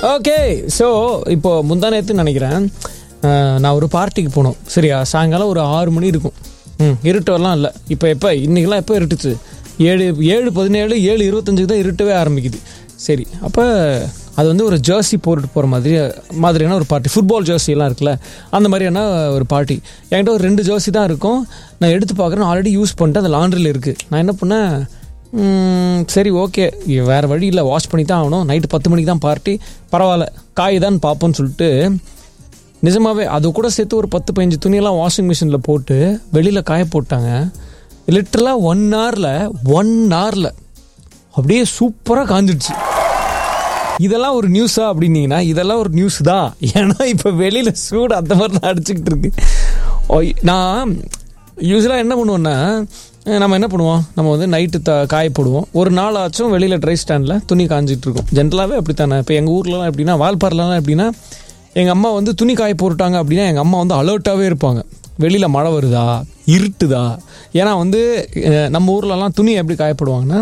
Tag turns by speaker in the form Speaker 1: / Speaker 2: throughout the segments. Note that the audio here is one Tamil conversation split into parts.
Speaker 1: ஓகே ஸோ இப்போ முந்தா நேத்து நினைக்கிறேன் அஹ், நான் ஒரு பார்ட்டிக்கு போனோம் சரியா சாயங்காலம் ஒரு ஆறு மணி இருக்கும் ம் இருட்டெல்லாம் இல்லை இப்போ எப்போ இன்றைக்கெல்லாம் எப்போ இருட்டுச்சு ஏழு ஏழு பதினேழு ஏழு இருபத்தஞ்சுக்கு தான் இருட்டவே ஆரம்பிக்குது சரி அப்போ அது வந்து ஒரு ஜெர்சி போட்டுட்டு போகிற மாதிரி மாதிரியான ஒரு பார்ட்டி ஃபுட்பால் ஜெர்சிலாம் இருக்குல்ல அந்த மாதிரியான ஒரு பார்ட்டி என்கிட்ட ஒரு ரெண்டு ஜெர்சி தான் இருக்கும் நான் எடுத்து பார்க்குறேன் ஆல்ரெடி யூஸ் பண்ணிட்டு அந்த லாண்ட்ரியில் இருக்குது நான் என்ன பண்ணேன் ம், சரி ஓகே வேறு வழி இல்லை வாஷ் பண்ணி தான் ஆகணும் நைட்டு பத்து மணிக்கு தான் பார்ட்டி பரவாயில்ல காய் தான் பார்ப்போம்னு சொல்லிட்டு நிஜமாவே அது கூட சேர்த்து ஒரு பத்து பதினஞ்சு துணியெல்லாம் வாஷிங் மிஷினில் போட்டு வெளியில் காய போட்டாங்க லிட்டரலாக ஒன் ஹவரில் ஒன் ஹவரில் அப்படியே சூப்பராக காஞ்சிடுச்சு இதெல்லாம் ஒரு நியூஸா அப்படின்னீங்கன்னா இதெல்லாம் ஒரு நியூஸ் தான் ஏன்னா இப்போ வெளியில் சூடு அந்த மாதிரி தான் அடிச்சுக்கிட்டு இருக்கு ஓய், நான் யூஸ்வலாக என்ன பண்ணுவோன்னா அஹ் நம்ம என்ன பண்ணுவோம் நம்ம வந்து நைட்டு த காய போடுவோம் ஒரு நாள் ஆச்சும் வெளியில் ட்ரை ஸ்டாண்டில் துணி காஞ்சிட்டு இருக்கும் ஜென்ரலாகவே அப்படி தானே இப்போ எங்கள் ஊர்லலாம் எப்படின்னா வால்பாறைலலாம் எப்படின்னா எங்கள் அம்மா வந்து துணி காய போட்டுட்டாங்க அப்படின்னா எங்கள் அம்மா வந்து அலர்ட்டாகவே இருப்பாங்க வெளியில் மழை வருதா இருட்டுதா ஏன்னா வந்து அஹ் நம்ம ஊர்லலாம் துணி எப்படி காயப்படுவாங்கன்னா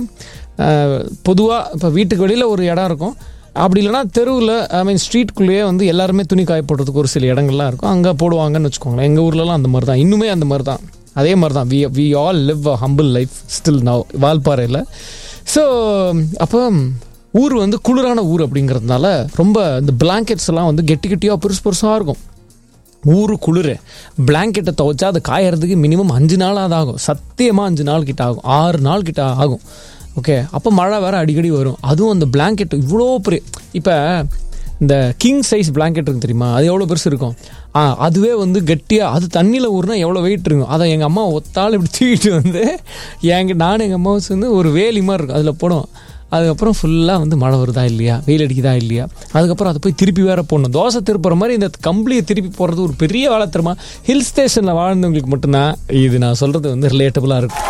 Speaker 1: பொதுவாக இப்போ வீட்டுக்கு வெளியில் ஒரு இடம் இருக்கும் அப்படி இல்லைன்னா தெருவில் ஐ மீன் ஸ்ட்ரீட்குள்ளேயே வந்து எல்லாருமே துணி காய போடுறதுக்கு ஒரு சில இடங்கள்லாம் இருக்கும் அங்கே போடுவாங்கன்னு வச்சுக்கோங்களேன் எங்கள் ஊர்லலாம் அந்த மாதிரி தான் இன்னுமே அந்த மாதிரி தான் அதே மாதிரி தான் we we all live a humble life still now வால்பாறையில் ஸோ அப்போ ஊர் வந்து குளிரான ஊர் அப்படிங்கிறதுனால ரொம்ப இந்த பிளாங்கெட்ஸ் எல்லாம் வந்து கெட்டி கெட்டியாக பெருசு பெருசாக இருக்கும் ஊரு குளிர் பிளாங்கெட்டை துவைச்சா அது காயறதுக்கு மினிமம் அஞ்சு நாளாவது ஆகும் சத்தியமாக அஞ்சு நாள் கிட்ட ஆகும் ஆறு நாள் கிட்ட ஆகும் ஓகே அப்போ மழை வேற அடிக்கடி வரும் அதுவும் அந்த பிளாங்கெட் இவ்வளோ பெரிய இப்போ இந்த கிங் சைஸ் பிளாங்கெட் இருக்கு தெரியுமா அது எவ்வளோ பெருசு இருக்கும் ஆ அதுவே வந்து கெட்டியாக அது தண்ணியில் ஊறினா எவ்வளோ வெயிட் இருக்கும் அதை எங்கள் அம்மா ஒத்தாள் இப்படி தூக்கிட்டு வந்து எங்க நானும் எங்கள் அம்மா வந்து ஒரு வேலி மாதிரி இருக்கும் அதில் போடுவோம் அதுக்கப்புறம் ஃபுல்லாக வந்து மழை வருதா இல்லையா வெயில் அடிக்குதா இல்லையா அதுக்கப்புறம் அதை போய் திருப்பி வேற போடணும் தோசை திருப்புற மாதிரி இந்த கம்பளியை திருப்பி போடுறது ஒரு பெரிய வேலை தெரியுமா ஹில் ஸ்டேஷனில் வாழ்ந்தவங்களுக்கு மட்டும்தான் இது நான் சொல்கிறது வந்து ரிலேட்டபுளாக இருக்கும்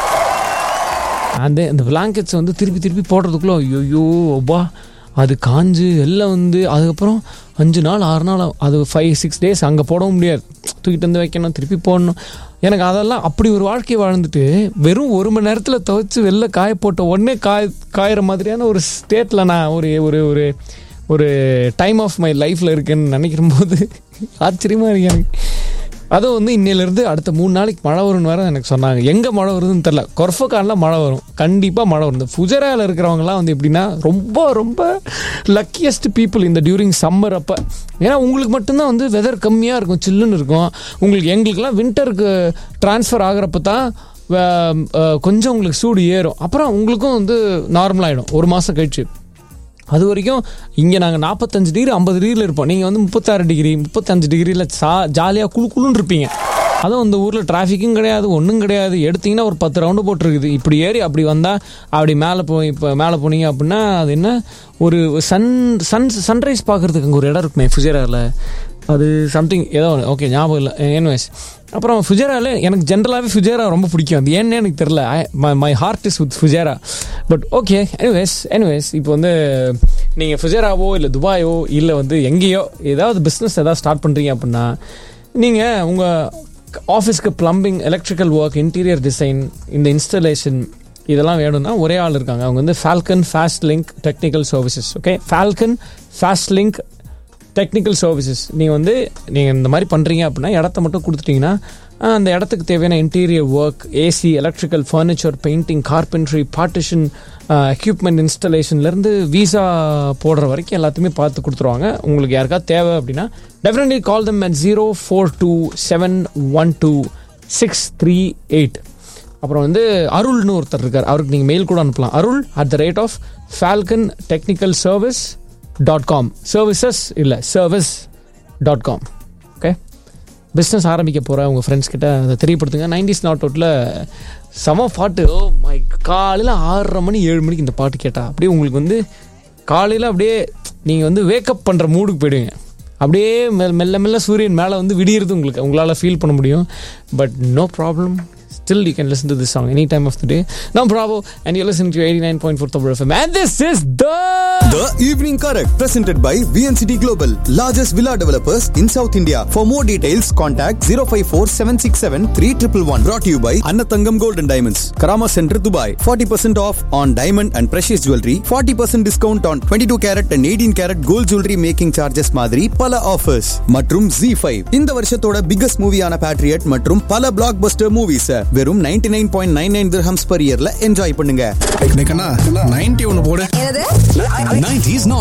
Speaker 1: அந்த இந்த பிளாங்கெட்ஸ் வந்து திருப்பி திருப்பி போடுறதுக்குள்ள ஐயோ ஒப்பா அது காஞ்சு எல்லாம் வந்து அதுக்கப்புறம் அஞ்சு நாள் ஆறு நாள் ஆகும். அது ஃபைவ் சிக்ஸ் டேஸ் அங்கே போடவும் முடியாது தூக்கிட்டு வந்து வைக்கணும் திருப்பி போடணும் எனக்கு அதெல்லாம் அப்படி ஒரு வாழ்க்கையை வாழ்ந்துட்டு வெறும் ஒரு மணி நேரத்தில் துவைச்சு வெளில காய போட்ட உடனே காய காயிற மாதிரியான ஒரு ஸ்டேட்டில் நான் ஒரு ஒரு ஒரு ஒரு டைம் ஆஃப் மை லைஃப்பில் இருக்குன்னு நினைக்கிற போது ஆச்சரியமாக இருக்கு எனக்கு அதுவும் வந்து இன்னையிலேருந்து அடுத்த மூணு நாளைக்கு மழை வரும்னு வேற எனக்கு சொன்னாங்க எங்கே மழை வருதுன்னு தெரில கொர்ஃபக்கானில் மழை வரும் கண்டிப்பாக மழை வரும் இந்த ஃபுஜராவில் இருக்கிறவங்கலாம் வந்து எப்படின்னா ரொம்ப ரொம்ப லக்கியஸ்ட் பீப்புள் இந்த டியூரிங் சம்மர் அப்போ ஏன்னா உங்களுக்கு மட்டும்தான் வந்து வெதர் கம்மியாக இருக்கும் சில்லுன்னு இருக்கும் உங்களுக்கு எங்களுக்கெல்லாம் வின்டருக்கு ட்ரான்ஸ்ஃபர் ஆகிறப்ப தான் வே- அஹ் கொஞ்சம் உங்களுக்கு சூடு ஏறும் அப்புறம் உங்களுக்கும் வந்து நார்மலாகிடும் ஒரு மாதம் கழிச்சு அது வரைக்கும் இங்கே நாங்கள் நாற்பத்தஞ்சு டிகிரி ஐம்பது டிகிரியில் இருப்போம் நீங்கள் வந்து முப்பத்தாறு டிகிரி முப்பத்தஞ்சு டிகிரியில் சா ஜாலியாக குளு குளுன்னு இருப்பீங்க அதுவும் அந்த ஊரில் டிராஃபிக்கும் கிடையாது ஒன்றும் கிடையாது எடுத்தீங்கன்னா ஒரு பத்து ரவுண்டு போட்டிருக்குது இப்படி ஏறி அப்படி வந்தால் அப்படி மேலே போய் இப்போ மேலே போனீங்க அப்படின்னா அது என்ன ஒரு சன் சன் சன்ரைஸ் பார்க்குறதுக்கு அங்கே ஒரு இடம் இருக்குமே ஃபுஜேராவில் அது சம்திங் ஏதோ ஓகே ஞாபகம் இல்லை என்வைஸ் அப்புறம் ஃபுஜேராவில் எனக்கு ஜென்ரலாகவே ஃபுஜேரா ரொம்ப பிடிக்கும் அது ஏன்னு எனக்கு தெரில my heart is with Fujairah but okay anyways anyways இப்போ வந்து நீங்கள் ஃபுஜேராவோ இல்லை துபாயோ இல்லை வந்து எங்கேயோ ஏதாவது பிஸ்னஸ் ஏதாவது ஸ்டார்ட் பண்ணுறீங்க அப்படின்னா நீங்கள் உங்கள் ஆஃபீஸ்க்கு plumbing electrical work interior design இந்த இன்ஸ்டலேஷன் இதெல்லாம் வேணும்னா ஒரே ஆள் இருக்காங்க அவங்க வந்து Falcon fast link technical services okay Falcon fast link technical services நீங்கள் வந்து நீங்கள் இந்த மாதிரி பண்ணுறீங்க அப்படின்னா இடத்த மட்டும் கொடுத்துட்டீங்கன்னா ஆஹ், அந்த இடத்துக்கு தேவையான interior work AC electrical furniture painting carpentry partition equipment இன்ஸ்டலேஷன்லேருந்து வீசா போடுற வரைக்கும் எல்லாத்தையுமே பார்த்து கொடுத்துருவாங்க உங்களுக்கு யாருக்காவது தேவை அப்படின்னா definitely call them at zero four two seven one two six three eight அப்புறம் வந்து அருள்னு ஒருத்தர் இருக்கார் அவருக்கு நீங்கள் மெயில் கூட அனுப்பலாம் Arul at the rate of Falcon technical service dot com services இல்லை service dot com okay business ஆரம்பிக்க போகிற உங்கள் ஃப்ரெண்ட்ஸ் கிட்ட அதை தெரியப்படுத்துங்க நைன்டிஸ் நாட் அவுட்டில் செம பாட்டு ஓ மை காலையில் ஆறரை மணி ஏழு மணிக்கு இந்த பாட்டு கேட்டால் அப்படியே உங்களுக்கு வந்து காலையில் அப்படியே நீங்கள் வந்து வேக்கப் பண்ணுற மூடுக்கு போயிடுவீங்க அப்படியே மெல்ல மெல்ல மெல்ல சூரியன் மேலே வந்து விடியறது உங்களுக்கு உங்களால் ஃபீல் பண்ண முடியும் but no problem still you can listen to this song any time of the day. Now, Bravo, and you're listening to 89.4 Tabur FM. And this is the.
Speaker 2: The Evening Correct, presented by VNCT Global, largest villa developers in South India. For more details, contact 054 767 3111. Brought to you by Annatangam Gold and Diamonds, Karama Center, Dubai. 40% off on diamond and precious jewelry, 40% discount on 22 carat and 18 carat gold jewelry making charges மாதிரி பல ஆஃபர்ஸ் மற்றும் Z5 இந்த வருஷத்தோட பிகஸ்ட் மூவியான பேட்ரியட் மற்றும் பல பிளாக் பஸ்டர் மூவிஸ் வெறும் 99.99 nine point nine nine dirhams per இயர்ல என்ஜாய் பண்ணுங்க
Speaker 3: நைன்டி ஒன்னு போடு
Speaker 4: என்னது
Speaker 3: 90s not